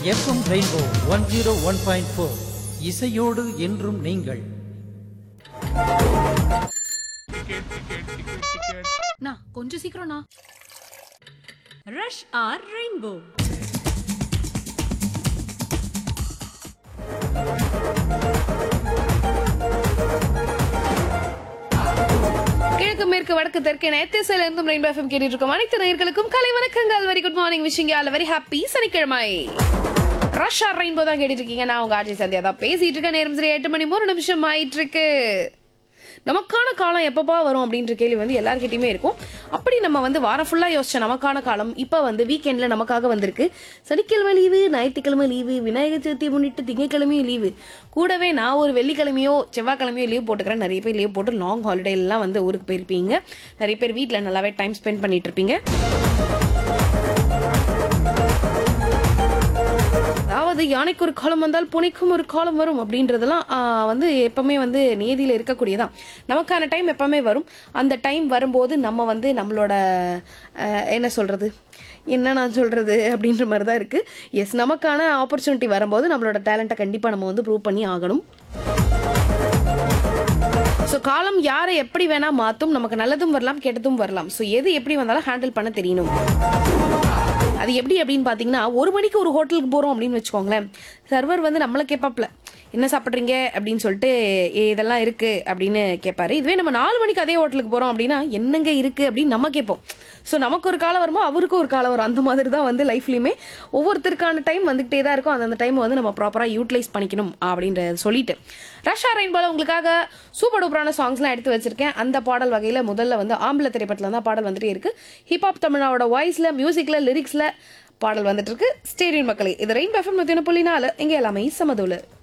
FM rainbow one zero one point four இசையோடு என்றும் நீங்கள் நா கொஞ்சம் சீக்கிரம்ண்ணா ரஷ் ஆர் ரெயின்போ கிழக்கு மேற்கு வடக்கு தெற்கு நேத்திசையில இருந்தும் ரெயின்போ எஃப்எம் கேட்டுட்டு இருக்கோம் அனைத்து நேயர்களுக்கும் கலை வணக்கங்கள் very good morning wishing all very happy சனிக்கிழமை ரஷ் ஆர் ரெயின்போ தான் கேட்டுட்டு இருக்கீங்க நான் உங்க ஆட்சி சந்தியா தான் பேசிட்டு இருக்கேன் நேரம் சரி எட்டு மணி மூணு நிமிஷம் ஆயிட்டு இருக்கு நமக்கான காலம் எப்பப்பா வரும் அப்படின்ற கேள்வி வந்து எல்லார்கிட்டயுமே இருக்கும் அப்படி நம்ம வந்து வாரம் ஃபுல்லா யோசிச்ச நமக்கான காலம் இப்போ வந்து வீக்கெண்ட்ல நமக்காக வந்திருக்கு சனிக்கிழமை லீவு ஞாயிற்றுக்கிழமை லீவு விநாயகர் சதுர்த்தி முன்னிட்டு திங்கக்கிழமையும் லீவு கூடவே நான் ஒரு வெள்ளிக்கிழமையோ செவ்வாய்க்கிழமையோ லீவ் போட்டுக்கிறேன் நிறைய பேர் லீவ் போட்டு லாங் ஹாலிடே எல்லாம் வந்து ஊருக்கு போயிருப்பீங்க நிறைய பேர் வீட்டில் நல்லாவே டைம் ஸ்பெண்ட் பண்ணிட்டு இருப்பீங்க அதாவது யானைக்கு ஒரு காலம் வந்தால் புனைக்கும் ஒரு காலம் வரும் அப்படின்றதெல்லாம் ஆஹ், வந்து எப்பவுமே வந்து நேதியில இருக்கக்கூடியதான் நமக்கான டைம் எப்பவுமே வரும் அந்த டைம் வரும்போது நம்ம வந்து நம்மளோட ஆஹ், என்ன சொல்றது என்ன நான் சொல்றது அப்படின்ற மாதிரி தான் இருக்கு எஸ் நமக்கான ஆப்பர்ச்சுனிட்டி வரும்போது நம்மளோட டேலண்ட்டை கண்டிப்பா நம்ம வந்து ப்ரூவ் பண்ணி ஆகணும் ஸோ காலம் யாரை எப்படி வேணா மாத்தும் நமக்கு நல்லதும் வரலாம் கெட்டதும் வரலாம் ஸோ எது எப்படி வந்தாலும் ஹேண்டில் பண்ண தெரியணும் அது எப்படி அப்படின்னு பார்த்தீங்கன்னா ஒரு மணிக்கு ஒரு ஹோட்டலுக்கு போகிறோம் அப்படின்னு வச்சுக்கோங்களேன் சர்வர் வந்து நம்மளை கேட்பாப்ல என்ன சாப்பிட்றீங்க அப்படின்னு சொல்லிட்டு "ஏ, இதெல்லாம் இருக்கு அப்படின்னு கேட்பாரு இதுவே நம்ம நாலு மணிக்கு அதே ஹோட்டலுக்கு போகிறோம் அப்படின்னா என்னங்க இருக்கு அப்படின்னு நம்ம கேட்போம் ஸோ நமக்கு ஒரு காலம் வருமோ அவருக்கு ஒரு காலம் வரும் அந்த மாதிரி தான் வந்து லைஃப்லையுமே ஒவ்வொருத்தருக்கான டைம் வந்துகிட்டே தான் இருக்கும் அந்த டைம் வந்து நம்ம ப்ராப்பராக யூட்டிலைஸ் பண்ணிக்கணும் அப்படின்றத சொல்லிட்டு ரஷ்யா ரெயின் போல உங்களுக்காக சூப்பர் டூப்பரான சாங்ஸ்லாம் எடுத்து வச்சிருக்கேன் அந்த பாடல் வகையில் முதல்ல வந்து ஆம்பளை திரைப்படத்தில் தான் பாடல் வந்துட்டே இருக்கு ஹிப்ஹாப் தமிழாவோட வாய்ஸில் மியூசிக்கில் லிரிக்ஸில் பாடல் வந்துட்டு இருக்கு ஸ்டேடியம் மக்களே இது ரெயின் பஃபன் மத்தியான புள்ளினால இங்கே எல்லாமே சமதூல